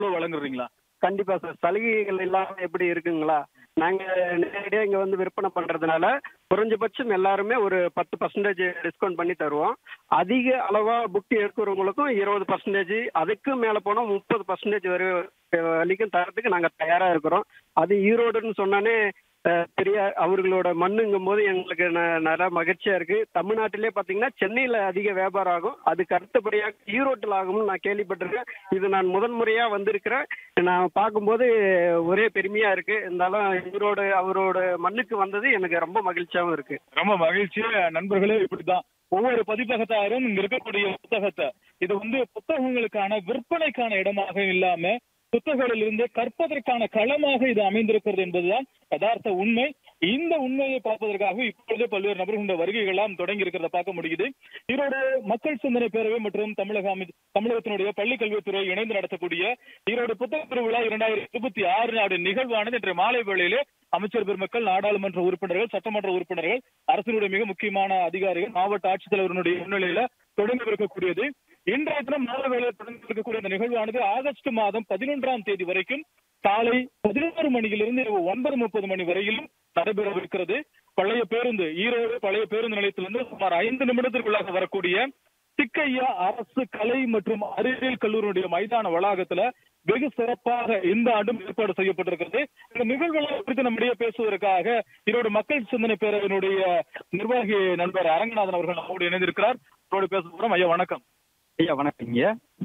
இவ்வளவு வழங்குறீங்களா கண்டிப்பா சார் சலுகைகள் இல்லாம எப்படி இருக்குங்களா நாங்க நேரடியா இங்க வந்து விற்பனை பண்றதுனால குறைஞ்சபட்சம் எல்லாருமே ஒரு பத்து பர்சன்டேஜ் டிஸ்கவுண்ட் பண்ணி தருவோம் அதிக அளவா புக் எடுக்கிறவங்களுக்கும் இருபது பர்சன்டேஜ் அதுக்கும் மேல போனா முப்பது பர்சன்டேஜ் வரை வரைக்கும் தரத்துக்கு நாங்க தயாரா இருக்கிறோம் அது ஈரோடுன்னு சொன்னானே அஹ், பெரிய அவர்களோட மண்ணுங்கும் போது எங்களுக்கு ந- நல்ல மகிழ்ச்சியா இருக்கு தமிழ்நாட்டிலே பாத்தீங்கன்னா சென்னையில அதிக வியாபாரம் ஆகும் அதுக்கு அடுத்தபடியாக ஈரோட்டில் ஆகும்னு நான் கேள்விப்பட்டிருக்கேன் இது நான் முதன் முறையா வந்திருக்கிறேன் நான் பார்க்கும்போது ஒரே பெருமையா இருக்கு இருந்தாலும் ஈரோடு அவரோட மண்ணுக்கு வந்தது எனக்கு ரொம்ப மகிழ்ச்சியாவும் இருக்கு ரொம்ப மகிழ்ச்சி நண்பர்களே இப்படிதான் ஒவ்வொரு பதிப்பகத்தாரும் இங்க இருக்கக்கூடிய புத்தகத்தை இது வந்து புத்தகங்களுக்கான விற்பனைக்கான இடமாக இல்லாம புத்தகங்களிலிருந்து கற்பதற்கான களமாக இது அமைந்திருக்கிறது என்பதுதான் யதார்த்த உண்மை இந்த உண்மையை பார்ப்பதற்காக இப்பொழுதே பல்வேறு நபர்களுடைய வருகைகள்லாம் தொடங்கி இருக்கிறத பார்க்க முடியுது ஈரோடு மக்கள் சிந்தனை பேரவை மற்றும் தமிழக அமை தமிழகத்தினுடைய பள்ளி கல்வித்துறை இணைந்து நடத்தக்கூடிய ஈரோடு புத்தக திருவிழா இரண்டாயிரத்தி இருபத்தி ஆறு நாடு நிகழ்வானது இன்று மாலை வேளையிலே அமைச்சர் பெருமக்கள் நாடாளுமன்ற உறுப்பினர்கள் சட்டமன்ற உறுப்பினர்கள் அரசினுடைய மிக முக்கியமான அதிகாரிகள் மாவட்ட ஆட்சித்தலைவருடைய முன்னிலையில தொடங்கவிருக்கக்கூடியது இன்றைய தினம் மாலை வேளையில் தொடங்கி இருக்கக்கூடிய இந்த நிகழ்வானது ஆகஸ்ட் மாதம் பதினொன்றாம் தேதி வரைக்கும் காலை பதினோரு மணியிலிருந்து இரவு ஒன்பது முப்பது மணி வரையிலும் நடைபெறவிருக்கிறது பழைய பேருந்து ஈரோடு பழைய பேருந்து நிலையத்திலிருந்து சுமார் ஐந்து நிமிடத்திற்குள்ளாக வரக்கூடிய சிக்கையா அரசு கலை மற்றும் அறிவியல் கல்லூரியுடைய மைதான வளாகத்துல வெகு சிறப்பாக இந்த ஆண்டும் ஏற்பாடு செய்யப்பட்டிருக்கிறது இந்த நிகழ்வுகளை குறித்து நம்மிடையே பேசுவதற்காக ஈரோடு மக்கள் சிந்தனை பேரவையினுடைய நிர்வாகி நண்பர் அரங்கநாதன் அவர்கள் நம்மோடு இணைந்திருக்கிறார் அவரோடு பேச போறோம் ஐயா வணக்கம் ஐயா வணக்கங்க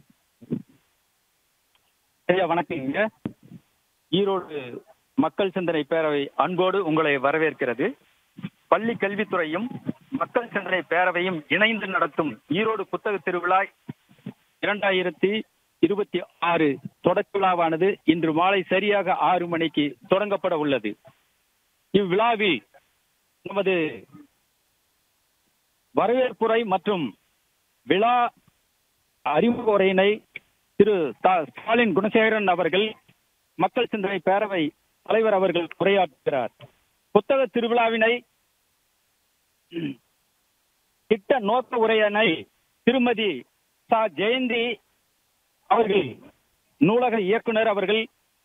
ஐயா வணக்கங்க ஈரோடு மக்கள் சிந்தனை பேரவை அன்போடு உங்களை வரவேற்கிறது பள்ளி கல்வித்துறையும் மக்கள் சிந்தனை பேரவையும் இணைந்து நடத்தும் ஈரோடு புத்தக திருவிழா இரண்டாயிரத்தி இருபத்தி ஆறு தொடக்க விழாவானது இன்று மாலை சரியாக ஆறு மணிக்கு தொடங்கப்பட உள்ளது இவ்விழாவில் நமது வரவேற்புரை மற்றும் விழா அறிமுக உரையினை திரு ஸ்டா- ஸ்டாலின் குணசேகரன் அவர்கள் மக்கள் சிந்தனை பேரவை தலைவர் அவர்கள் உரையாற்றுகிறார் புத்தக திருவிழாவினை திட்ட நோக்க உரையினை திருமதி சா ஜெயந்தி அவர்கள் நூலக இயக்குனர் அவர்கள்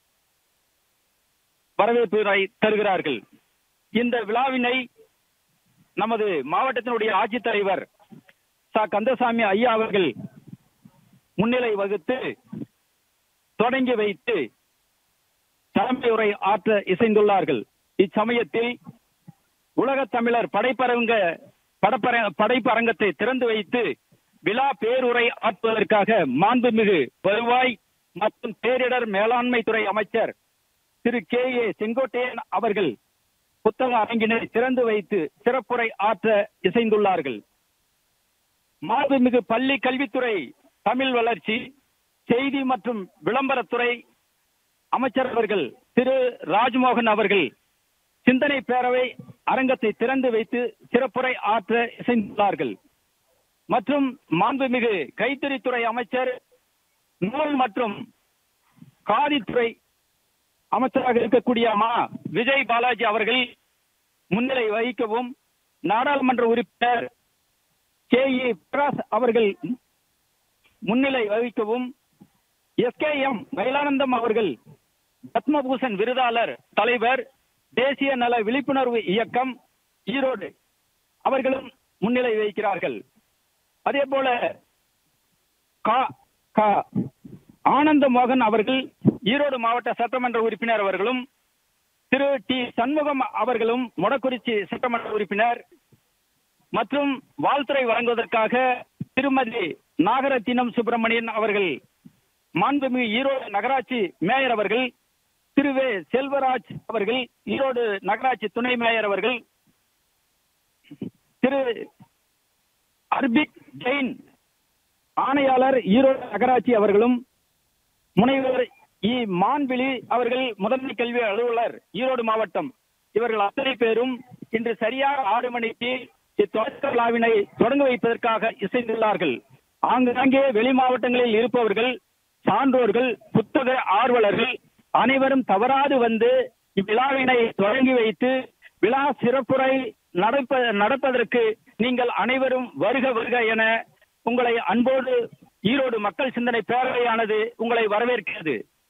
வரவேற்பு உரை தருகிறார்கள் இந்த விழாவினை நமது மாவட்டத்தினுடைய ஆட்சித்தலைவர் சா கந்தசாமி ஐயா அவர்கள் முன்னிலை வகுத்து தொடங்கி வைத்து தலைமை உரை ஆற்ற இசைந்துள்ளார்கள் இச்சமயத்தில் உலகத் தமிழர் படைப்பரங்க படப்பர படைப்பரங்கத்தை திறந்து வைத்து விழா பேருரை ஆற்றுவதற்காக மாண்புமிகு வருவாய் மற்றும் பேரிடர் மேலாண்மை துறை அமைச்சர் திரு கே ஏ செங்கோட்டையன் அவர்கள் புத்தக அரங்கினை திறந்து வைத்து சிறப்புரை ஆற்ற இசைந்துள்ளார்கள் மாண்புமிகு பள்ளி கல்வித்துறை தமிழ் வளர்ச்சி செய்தி மற்றும் விளம்பரத்துறை அமைச்சர் அவர்கள் திரு ராஜ்மோகன் அவர்கள் சிந்தனை பேரவை அரங்கத்தை திறந்து வைத்து சிறப்புரை ஆற்ற இசைந்துள்ளார்கள் மற்றும் மாண்புமிகு கைத்தறித்துறை அமைச்சர் நூல் மற்றும் காதித்துறை அமைச்சராக இருக்கக்கூடிய மா விஜய் பாலாஜி அவர்கள் முன்னிலை வகிக்கவும் நாடாளுமன்ற உறுப்பினர் கே இ பிரகாஷ் அவர்கள் முன்னிலை வகிக்கவும் எஸ்கேஎம் மயிலானந்தம் அவர்கள் பத்மபூஷன் விருதாளர் தலைவர் தேசிய நல விழிப்புணர்வு இயக்கம் ஈரோடு அவர்களும் முன்னிலை வகிக்கிறார்கள் அதே போல கா கா ஆனந்த மோகன் அவர்கள் ஈரோடு மாவட்ட சட்டமன்ற உறுப்பினர் அவர்களும் திரு டி சண்முகம் அவர்களும் மொடக்குறிச்சி சட்டமன்ற உறுப்பினர் மற்றும் வாழ்த்துறை வழங்குவதற்காக திருமதி நாகரத்தினம் சுப்பிரமணியன் அவர்கள் மாண்புமிகு ஈரோடு நகராட்சி மேயர் அவர்கள் திரு வே செல்வராஜ் அவர்கள் ஈரோடு நகராட்சி துணை மேயர் அவர்கள் திரு அர்பிக் ஜெயின் ஆணையாளர் ஈரோடு நகராட்சி அவர்களும் முனைவர் இ மான்விழி அவர்கள் முதன்மை கல்வி அலுவலர் ஈரோடு மாவட்டம் இவர்கள் அத்தனை பேரும் இன்று சரியாக ஆறு மணிக்கு இத்தொடக்க விழாவினை தொடங்க வைப்பதற்காக இசைந்துள்ளார்கள் ஆங்காங்கே வெளி மாவட்டங்களில் இருப்பவர்கள் சான்றோர்கள் புத்தக ஆர்வலர்கள் அனைவரும் தவறாது வந்து இவ்விழாவினை தொடங்கி வைத்து விழா சிறப்புரை நடப்ப நடப்பதற்கு நீங்கள் அனைவரும் வருக வருக என உங்களை அன்போடு ஈரோடு மக்கள் சிந்தனை பேரவையானது உங்களை வரவேற்கிறது